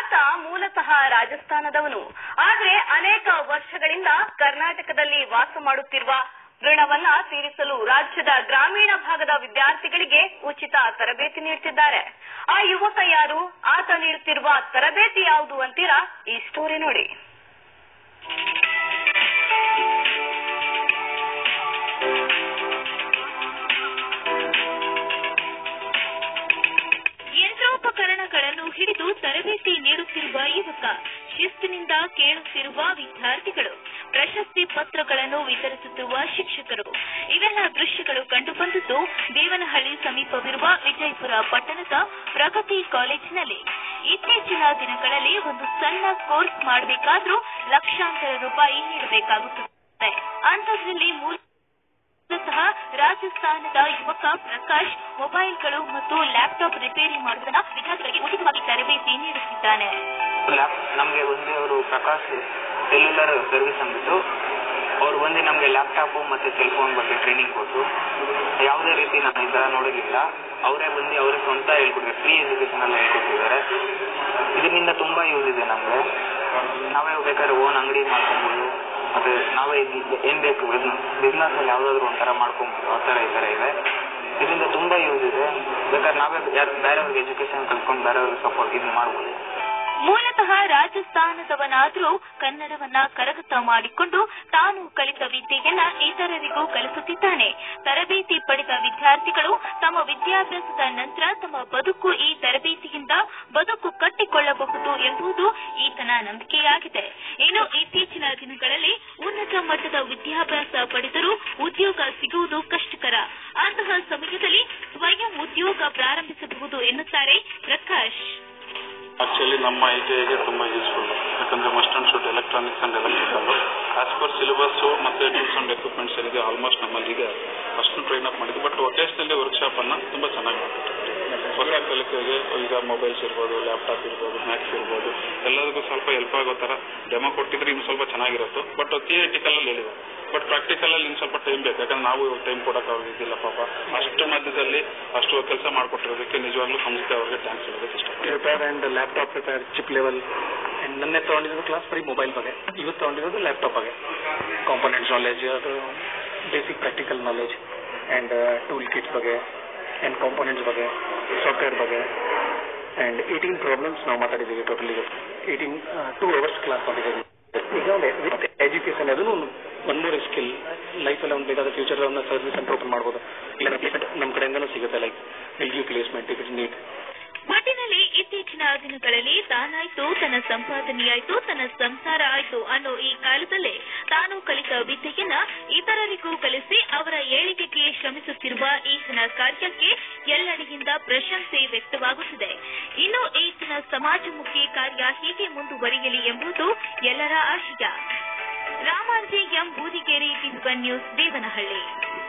ಆತ ಮೂಲತಃ ರಾಜಸ್ಥಾನದವನು ಆದ್ರೆ ಅನೇಕ ವರ್ಷಗಳಿಂದ ಕರ್ನಾಟಕದಲ್ಲಿ ವಾಸ ಮಾಡುತ್ತಿರುವ ಋಣವನ್ನ ತೀರಿಸಲು ರಾಜ್ಯದ ಗ್ರಾಮೀಣ ಭಾಗದ ವಿದ್ಯಾರ್ಥಿಗಳಿಗೆ ಉಚಿತ ತರಬೇತಿ ನೀಡುತ್ತಿದ್ದಾರೆ ಆ ಯುವಕ ಯಾರು ಆತ ನೀಡುತ್ತಿರುವ ತರಬೇತಿ ಯಾವುದು ಅಂತೀರಾ ಈ ಸ್ಟೋರಿ ನೋಡಿ ಯಂತ್ರೋಪಕರಣಗಳನ್ನು ಹಿಡಿದು ತರಬೇತಿ ನೀಡುತ್ತಿರುವ ಯುವಕ ಶಿಸ್ತಿನಿಂದ ಕೇಳುತ್ತಿರುವ ವಿದ್ಯಾರ್ಥಿಗಳು ಪ್ರಶಸ್ತಿ ಪತ್ರಗಳನ್ನು ವಿತರಿಸುತ್ತಿರುವ ಶಿಕ್ಷಕರು ಇವೆಲ್ಲ ದೃಶ್ಯಗಳು ಕಂಡುಬಂದಿದ್ದು ದೇವನಹಳ್ಳಿ ಸಮೀಪವಿರುವ ವಿಜಯಪುರ ಪಟ್ಟಣದ ಪ್ರಗತಿ ಕಾಲೇಜಿನಲ್ಲಿ ಇತ್ತೀಚಿನ ದಿನಗಳಲ್ಲಿ ಒಂದು ಸಣ್ಣ ಕೋರ್ಸ್ ಮಾಡಬೇಕಾದ್ರೂ ಲಕ್ಷಾಂತರ ರೂಪಾಯಿ ನೀಡಬೇಕಾಗುತ್ತದೆ ಅಂಥದ್ರಲ್ಲಿ ಮೂಲತಃ ರಾಜಸ್ಥಾನದ ಯುವಕ ಪ್ರಕಾಶ್ ಮೊಬೈಲ್ಗಳು ಮತ್ತು ಲ್ಯಾಪ್ಟಾಪ್ ರಿಪೇರಿ ಮಾಡುವುದನ್ನ ವಿದ್ಯಾರ್ಥಿಗಳಿಗೆ ಉಚಿತವಾಗಿ ತರಬೇತಿ ನೀಡುತ್ತಿದ್ದಾನೆ ಲ್ಯಾಪ್ ನಮಗೆ ಒಂದೇ ಅವರು ಪ್ರಕಾಶ್ ಸೆಲ್ಯುಲರ್ ಸರ್ವಿಸ್ ಅಂದ್ಬಿಟ್ಟು ಅವ್ರು ಬಂದು ನಮಗೆ ಲ್ಯಾಪ್ಟಾಪು ಮತ್ತು ಸೆಲ್ ಫೋನ್ ಬಗ್ಗೆ ಟ್ರೈನಿಂಗ್ ಕೊಟ್ಟು ಯಾವುದೇ ರೀತಿ ನಾನು ಈ ಥರ ನೋಡೋದಿಲ್ಲ ಅವರೇ ಬಂದು ಅವರೇ ಸ್ವಂತ ಹೇಳ್ಕೊಟ್ಟಿದ್ದಾರೆ ಫ್ರೀ ಎಜುಕೇಷನ್ ಎಲ್ಲ ಹೇಳ್ಕೊಟ್ಟಿದ್ದಾರೆ ಇದರಿಂದ ತುಂಬ ಯೂಸ್ ಇದೆ ನಮಗೆ ನಾವೇ ಬೇಕಾದ್ರೆ ಓನ್ ಅಂಗಡಿ ಮಾಡ್ಕೊಬೋದು ಮತ್ತು ನಾವೇ ಇದು ಏನು ಬೇಕು ಬಿಸ್ನೆಸ್ಸಲ್ಲಿ ಯಾವುದಾದ್ರೂ ಒಂಥರ ಮಾಡ್ಕೊಬೋದು ಆ ಥರ ಈ ಥರ ಇದೆ ಇದರಿಂದ ತುಂಬ ಯೂಸ್ ಇದೆ ಬೇಕಾದ್ರೆ ನಾವೇ ಯಾರು ಬೇರೆಯವ್ರಿಗೆ ಎಜುಕೇಷನ್ ಕಲ್ತ್ಕೊಂಡು ಬೇರೆಯವ್ರಿಗೆ ಸಪೋರ್ಟ್ ಇದು ಮಾಡ್ಬೋದು ಮೂಲತಃ ರಾಜಸ್ಥಾನದವನಾದರೂ ಕನ್ನಡವನ್ನ ಕರಗತ ಮಾಡಿಕೊಂಡು ತಾನು ಕಲಿತ ವಿದ್ಯೆಯನ್ನ ಇತರರಿಗೂ ಕಲಿಸುತ್ತಿದ್ದಾನೆ ತರಬೇತಿ ಪಡೆದ ವಿದ್ಯಾರ್ಥಿಗಳು ತಮ್ಮ ವಿದ್ಯಾಭ್ಯಾಸದ ನಂತರ ತಮ್ಮ ಬದುಕು ಈ ತರಬೇತಿಯಿಂದ ಬದುಕು ಕಟ್ಟಿಕೊಳ್ಳಬಹುದು ಎಂಬುದು ಈತನ ನಂಬಿಕೆಯಾಗಿದೆ ಇನ್ನು ಇತ್ತೀಚಿನ ದಿನಗಳಲ್ಲಿ ಉನ್ನತ ಮಟ್ಟದ ವಿದ್ಯಾಭ್ಯಾಸ ಪಡೆದರೂ ಉದ್ಯೋಗ ಸಿಗುವುದು ಕಷ್ಟಕರ ಅಂತಹ ಸಮಯದಲ್ಲಿ ಸ್ವಯಂ ಉದ್ಯೋಗ ಪ್ರಾರಂಭಿಸಬಹುದು ಎನ್ನುತ್ತಾರೆ ಪ್ರಕಾಶ್ ಆಕ್ಚುಲಿ ನಮ್ಮ ಐ ಟಿ ಐಗೆ ತುಂಬ ಯೂಸ್ಫುಲ್ ಯಾಕಂದ್ರೆ must and should electronics and electrical as per syllabus ಮತ್ತೆ ಟೂಲ್ಸ್ ಅಂಡ್ ಎಕ್ವಿಪ್ಮೆಂಟ್ಸ್ ಏನಿದೆ ಆಲ್ಮೋಸ್ಟ್ ನಮ್ಮಲ್ಲಿ ಈಗ ಅಷ್ಟು ಟ್ರೈನ್ ಅಪ್ ಮಾಡಿದ್ದು ಬಟ್ ಒಕೇಶನಲ್ಲಿ ವರ್ಕ್ಶಾಪ್ ಅನ್ನ ತುಂಬಾ ಚೆನ್ನಾಗಿ ಮಾಡ್ತಾರೆ ಹೊಸ ಕಲಿಕೆಗೆ ಈಗ ಮೊಬೈಲ್ಸ್ ಇರ್ಬೋದು ಲ್ಯಾಪ್ಟಾಪ್ ಇರ್ಬೋದು ಮ್ಯಾಕ್ಸ್ ಇರ್ಬೋದು ಎಲ್ಲದಕ್ಕೂ ಸ್ವಲ್ಪ ಹೆಲ್ಪ್ ಆಗೋ ತರ ಡೆಮೋ ಕೊಟ್ಟಿದ್ರೆ ಇನ್ನು ಸ್ವಲ್ಪ ಚೆನ್ನಾಗಿರುತ್ತೆ ಬಟ್ ಥಿಯೇಟಿಕಲ್ ಅಲ್ಲಿ ಹೇಳಿದೆ ಬಟ್ ಪ್ರಾಕ್ಟಿಕಲ್ ಅಲ್ಲಿ ಇನ್ನು ಸ್ವಲ್ಪ ಟೈಮ್ ಬೇಕು ಯಾಕಂದ್ರೆ ನಾವು ಟೈಮ್ ಕೊಡಕ್ ಆಗಿದ್ದಿಲ್ಲ ಪಾಪ ಅಷ್ಟು ಮಧ್ಯದಲ್ಲಿ ಅಷ್ಟು ಕೆಲಸ ಮಾಡ್ಕೊಟ್ಟಿರೋದಕ್ಕೆ ನಿಜವಾಗ್ಲೂ ಸಂಸ್ಥೆ ಅವ್ರಿಗೆ ಥ್ಯಾಂಕ್ಸ್ ಹೇಳೋದಕ್ಕೆ ಇಷ್ಟಪಡ್ತೀನಿ repair and laptop repair chip level and ನನ್ನೇ ತಗೊಂಡಿರೋದು ಕ್ಲಾಸ್ ಬರೀ ಮೊಬೈಲ್ ಬಗ್ಗೆ ಇವತ್ತು ತಗೊಂಡಿರೋದು ಲ್ಯಾಪ್ಟಾಪ್ ಬಗ್ಗೆ ಕಾಂಪೊನೆಂಟ್ಸ್ ನಾಲೆಜ್ ಅದು basic practical knowledge and tool kits ಬಗ್ಗೆ ಅಂಡ್ ಕಾಂಪೊನೆಂಟ್ಸ್ ಬಗ್ಗೆ ಸಾಫ್ಟ್ವೇರ್ ಬಗ್ಗೆ ಅಂಡ್ ಏಯ್ಟೀನ್ ಪ್ರಾಬ್ಲಮ್ಸ್ ನಾವು ಮಾತಾಡಿದ್ದೀವಿ totally eighteen two hours class ಮಾಡಿದ್ದೀವಿ ಈಗ ವಿತ್ ಎಜುಕೇಶನ್ ಅದನ್ನು ಒನ್ ಮೋರ್ ಸ್ಕಿಲ್ ಲೈಫಲ್ಲಿ ಒಂದು ಬೇಕಾದ ಫ್ಯೂಚರ್ ಒಂದು ಸರ್ವಿಸ್ ಅಂತ ಓಪನ್ ಮಾಡ್ಬೋದು ಇಲ್ಲ ಪ್ಲೇಸ್ಮೆಂಟ್ ನಮ್ಮ ಕಡೆಯಿಂದನೂ ಸಿಗುತ್ತೆ like will give placement if it need ಒಟ್ಟಿನಲ್ಲಿ ಇತ್ತೀಚಿನ ದಿನಗಳಲ್ಲಿ ತಾನಾಯ್ತು ತನ್ನ ಸಂಪಾದನೆಯಾಯ್ತು ತನ್ನ ಸಂಸಾರ ಆಯ್ತು ಅನ್ನೋ ಈ ಕಾಲದಲ್ಲೇ ತಾನು ಕಲಿತ ವಿದ್ಯೆಯನ್ನ ಇತರರಿಗೂ ಕಲಿಸಿ ಅವರ ಏಳಿಗೆಗೆ ಶ್ರಮಿಸುತ್ತಿರುವ ಈತನ ಕಾರ್ಯಕ್ಕೆ ಎಲ್ಲೆಡೆಯಿಂದ ಪ್ರಶಂಸೆ ವ್ಯಕ್ತವಾಗುತ್ತಿದೆ ಇನ್ನು ಈತನ ಸಮಾಜಮುಖಿ ಕಾರ್ಯ ಹೀಗೆ ಮುಂದುವರಿಯಲಿ ಎಂಬುದು ಎಲ್ಲರ ಆಶಯ Ramanji M Boodigeri TV news Devanahalli